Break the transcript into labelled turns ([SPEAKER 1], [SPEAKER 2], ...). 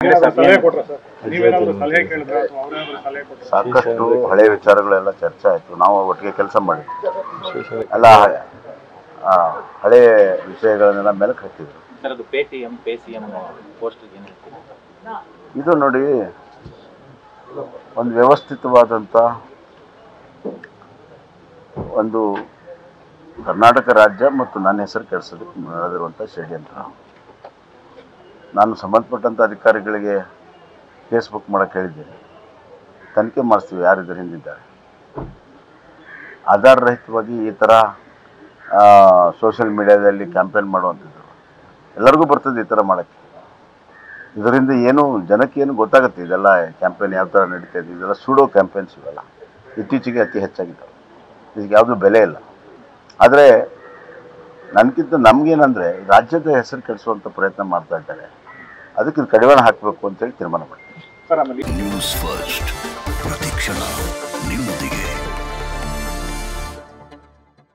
[SPEAKER 1] ನೀವೇನಾದ್ರೂ ಸಲಹೆ ಕೊಟ್ರ ಸರ್ ನೀವೇನಾದ್ರೂ ಸಲಹೆ ಕೇಳಿದ್ರ ಅಥವಾ ಅವ್ರೇನಾದ್ರೂ ಸಲಹೆ ಕೊಟ್ರ
[SPEAKER 2] ಸಾಕಷ್ಟು ಹಳೆ ವಿಚಾರಗಳೆಲ್ಲ ಚರ್ಚೆ ಆಯಿತು ನಾವು ಒಟ್ಟಿಗೆ ಕೆಲಸ ಮಾಡಿದ್ವಿ ಎಲ್ಲ ಆ, ಹಳೆ ವಿಷಯಗಳನ್ನೆಲ್ಲ ಮೆಲುಕು ಹಾಕಿದ್ರು
[SPEAKER 3] ಸರ್ ಅದು Pay T M Pay C M post ಏನು ಹೇಳ್ತೀರಿ
[SPEAKER 2] ಇದು ನೋಡಿ ಒಂದು ವ್ಯವಸ್ಥಿತವಾದಂಥ ಒಂದು ಕರ್ನಾಟಕ ರಾಜ್ಯ ಮತ್ತು ನನ್ನ ಹೆಸರು ಕೆಡಿಸೋದಕ್ಕೆ ನಡೆದಿರುವಂಥ ಷಡ್ಯಂತ್ರ ನಾನು ಸಂಬಂಧಪಟ್ಟಂಥ ಅಧಿಕಾರಿಗಳಿಗೆ ಕೇಸ್ ಬುಕ್ ಮಾಡೋಕ್ಕೆ ಹೇಳಿದ್ದೇನೆ ತನಿಖೆ ಮಾಡಿಸ್ತೀವಿ ಯಾರು ಇದರ ಹಿಂದಿದ್ದಾರೆ ಆಧಾರ ರಹಿತವಾಗಿ ಈ ಥರ ಸೋಷಿಯಲ್ ಮೀಡಿಯಾದಲ್ಲಿ ಕ್ಯಾಂಪೇನ್ ಮಾಡುವಂಥದ್ದು ಎಲ್ಲರಿಗೂ ಬರ್ತದೆ ಈ ಥರ ಮಾಡೋಕ್ಕೆ ಇದರಿಂದ ಏನು ಜನಕ್ಕೆ ಏನು ಗೊತ್ತಾಗುತ್ತೆ ಇದೆಲ್ಲ ಕ್ಯಾಂಪೇನ್ ಯಾವ ಥರ ನಡೀತಾ ಇದೆ ಇದೆಲ್ಲ ಸುಡೋ ಕ್ಯಾಂಪೇನ್ಸ್ ಇವೆಲ್ಲ ಇತ್ತೀಚೆಗೆ ಅತಿ ಹೆಚ್ಚಾಗಿದ್ದಾವೆ ಇದಕ್ಕೆ ಯಾವುದೂ ಬೆಲೆ ಇಲ್ಲ ಆದರೆ ನನಗಿಂತ ನಮಗೇನಂದರೆ ರಾಜ್ಯದ ಹೆಸರು ಕೆಡಿಸುವಂಥ ಪ್ರಯತ್ನ ಮಾಡ್ತಾ ಇದ್ದಾರೆ ಅದಕ್ಕೆ ಇದು ಕಡಿವಾಣ ಹಾಕಬೇಕು ಅಂತೇಳಿ ತೀರ್ಮಾನ ಮಾಡಿದೆ
[SPEAKER 1] ಸರ್ ಆಮೇಲೆ
[SPEAKER 4] ನ್ಯೂಸ್ ಫಸ್ಟ್ ಪ್ರತಿಕ್ಷಣ ನಿಮ್ಮೊಂದಿಗೆ